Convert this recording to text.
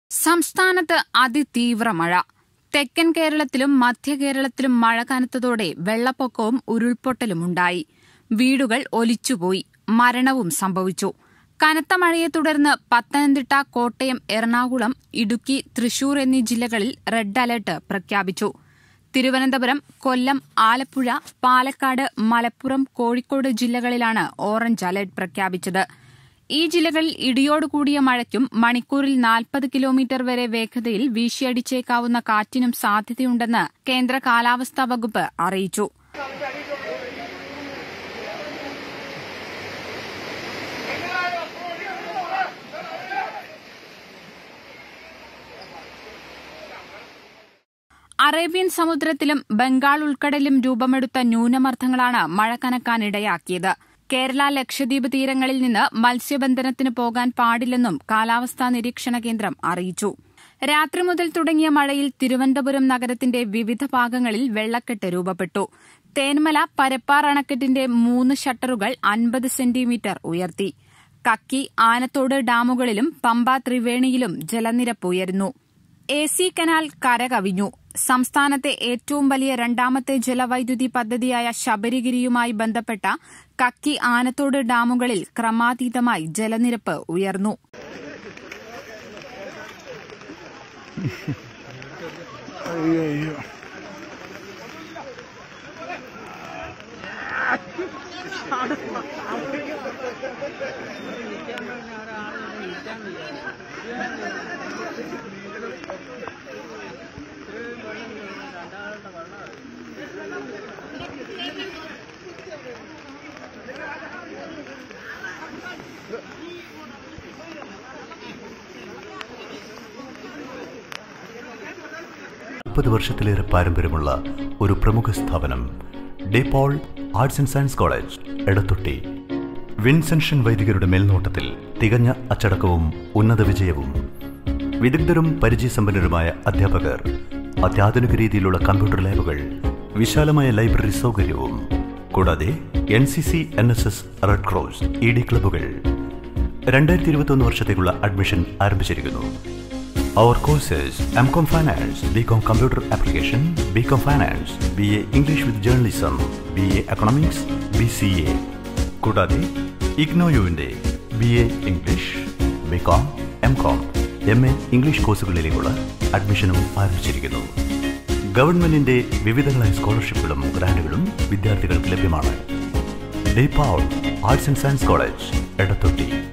സംസ്ഥാനത്ത് അതിതീവ്ര മഴ തെക്കൻ കേരളത്തിലും മധ്യ കേരളത്തിലും മഴ കനത്തതോടെ വെള്ളപ്പൊക്കവും ഉരുൾപൊട്ടലുമുണ്ടായി വീടുകൾ ഒലിച്ചുപോയി മരണവും സംഭവിച്ചു കനത്ത മഴയെ തുടർന്ന് പത്തനംതിട്ട കോട്ടയം എറണാകുളം ഇടുക്കി തൃശൂർ എന്നീ ജില്ലകളിൽ റെഡ് അലർട്ട് പ്രഖ്യാപിച്ചു തിരുവനന്തപുരം കൊല്ലം ആലപ്പുഴ പാലക്കാട് മലപ്പുറം കോഴിക്കോട് ജില്ലകളിലാണ് ഓറഞ്ച് അലർട്ട് പ്രഖ്യാപിച്ചത് ഈ ജില്ലകളിൽ ഇടിയോടുകൂടിയ മഴയ്ക്കും മണിക്കൂറിൽ നാൽപ്പത് കിലോമീറ്റർ വരെ വേഗതയിൽ വീശിയടിച്ചേക്കാവുന്ന കാറ്റിനും സാധ്യതയുണ്ടെന്ന് കേന്ദ്ര കാലാവസ്ഥാ വകുപ്പ് അറിയിച്ചു അറേബ്യൻ സമുദ്രത്തിലും ബംഗാൾ ഉൾക്കടലിലും രൂപമെടുത്ത ന്യൂനമർദ്ദങ്ങളാണ് മഴ കനക്കാനിടയാക്കിയത് കേരള ലക്ഷദ്വീപ് തീരങ്ങളിൽ നിന്ന് മത്സ്യബന്ധനത്തിന് പോകാൻ പാടില്ലെന്നും കാലാവസ്ഥാ നിരീക്ഷണ കേന്ദ്രം അറിയിച്ചു രാത്രി മുതൽ തുടങ്ങിയ മഴയിൽ തിരുവനന്തപുരം നഗരത്തിന്റെ വിവിധ ഭാഗങ്ങളിൽ വെള്ളക്കെട്ട് രൂപപ്പെട്ടു തേന്മല പരപ്പാർ അണക്കെട്ടിന്റെ മൂന്ന് ഷട്ടറുകൾ അൻപത് സെന്റിമീറ്റർ ഉയർത്തി കക്കി ആനത്തോട് ഡാമുകളിലും പമ്പ ത്രിവേണിയിലും ജലനിരപ്പ് ഉയർന്നു എ സി കനാൽ കരകവിഞ്ഞു സംസ്ഥാനത്തെ ഏറ്റവും വലിയ രണ്ടാമത്തെ ജലവൈദ്യുതി പദ്ധതിയായ ശബരിഗിരിയുമായി ബന്ധപ്പെട്ട കക്കി ആനത്തോട് ഡാമുകളിൽ ക്രമാതീതമായി ജലനിരപ്പ് ഉയർന്നു അയ്യോ മുപ്പത് വർഷത്തിലേറെ പാരമ്പര്യമുള്ള ഒരു പ്രമുഖ സ്ഥാപനം De Paul arts and science college Edathotty Vincentian വൈദികരുടെ മേൽനോട്ടത്തിൽ തികഞ്ഞ അച്ചടക്കവും ഉന്നത വിജയവും വിദഗ്ധരും പരിചയസമ്പന്നരുമായ അധ്യാപകർ അത്യാധുനിക രീതിയിലുള്ള കമ്പ്യൂട്ടർ ലാബുകൾ വിശാലമായ ലൈബ്രറി സൗകര്യവും കൂടാതെ N C C N S S red cross E D ക്ലബുകൾ രണ്ടായിരത്തി ഇരുപത്തൊന്ന് വർഷത്തേക്കുള്ള അഡ്മിഷൻ ആരംഭിച്ചിരിക്കുന്നു Our courses MCOM Finance, BCom Computer Application, BCom Finance, BA English with Journalism, BA Economics, BCA. കൂടാതെ ഇഗ്നോയുവിൻ്റെ B A English B com M com M A English കോഴ്സുകളിലേക്കുള്ള അഡ്മിഷനും ആരംഭിച്ചിരിക്കുന്നു ഗവൺമെന്റിന്റെ വിവിധങ്ങളായ സ്കോളർഷിപ്പുകളും ഗ്രാന്റുകളും വിദ്യാർത്ഥികൾക്ക് ലഭ്യമാണ് De Paul arts and science college എടത്തൊട്ടി